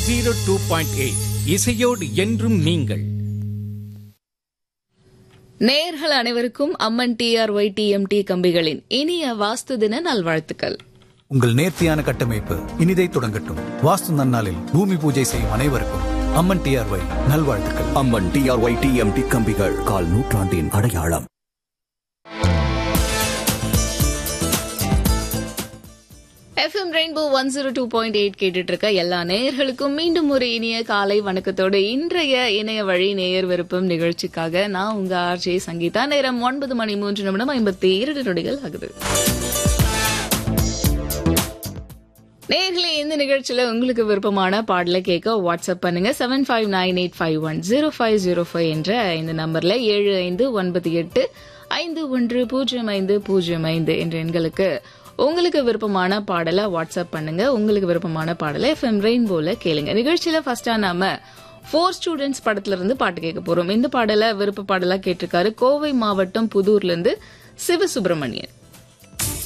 zero two point eight இசையோடு என்றும் நீங்கள் நேயர்கள் அனைவருக்கும் அம்மன் டிஆர்ஒய் டிஎம்டி கம்பிகளின் இனிய வாஸ்து தின நல்வாழ்த்துக்கள் உங்கள் நேர்த்தியான கட்டமைப்பு இனிதை தொடங்கட்டும் வாஸ்து நன்னாளில் பூமி பூஜை செய்யும் அனைவருக்கும் அம்மன் டிஆர்ஒய் நல்வாழ்த்துக்கள் அம்மன் டிஆர்ஒய் டிஎம்டி கம்பிகள் கால் நூற்றாண்டின் அடையாளம் FM rainbow one zero two point eight கேட்டுட்டு இருக்க எல்லா நேயர்களுக்கும் மீண்டும் ஒரு இனிய காலை வணக்கத்தோடு இன்றைய இணைய வழி நேயர் விருப்பம் நிகழ்ச்சிக்காக நான் உங்க ஆர்ஜே சங்கீதா நேரம் ஒன்பது மணி மூன்று நிமிடம் ஐம்பத்தி இரண்டு நொடிகள் ஆகுது நேயர்களே இந்த நிகழ்ச்சியில உங்களுக்கு விருப்பமான பாடலை கேட்க வாட்ஸ்அப் பண்ணுங்க seven five nine eight five one zero five zero five என்ற இந்த நம்பர்ல ஏழு ஐந்து ஒன்பது எட்டு ஐந்து ஒன்று பூஜ்ஜியம் ஐந்து பூஜ்ஜியம் ஐந்து என்ற எண்களுக்கு உங்களுக்கு விருப்பமான பாடலை வாட்ஸ்அப் பண்ணுங்க உங்களுக்கு விருப்பமான பாடலை எஃப்எம் ரெயின்போல கேளுங்க நிகழ்ச்சியில ஃபர்ஸ்டா நாம ஃபோர் ஸ்டூடெண்ட்ஸ் படத்துல இருந்து பாட்டு கேட்க போறோம் இந்த பாடலை விருப்ப பாடலா கேட்டிருக்காரு கோவை மாவட்டம் புதூர்ல இருந்து சிவசுப்பிரமணியன்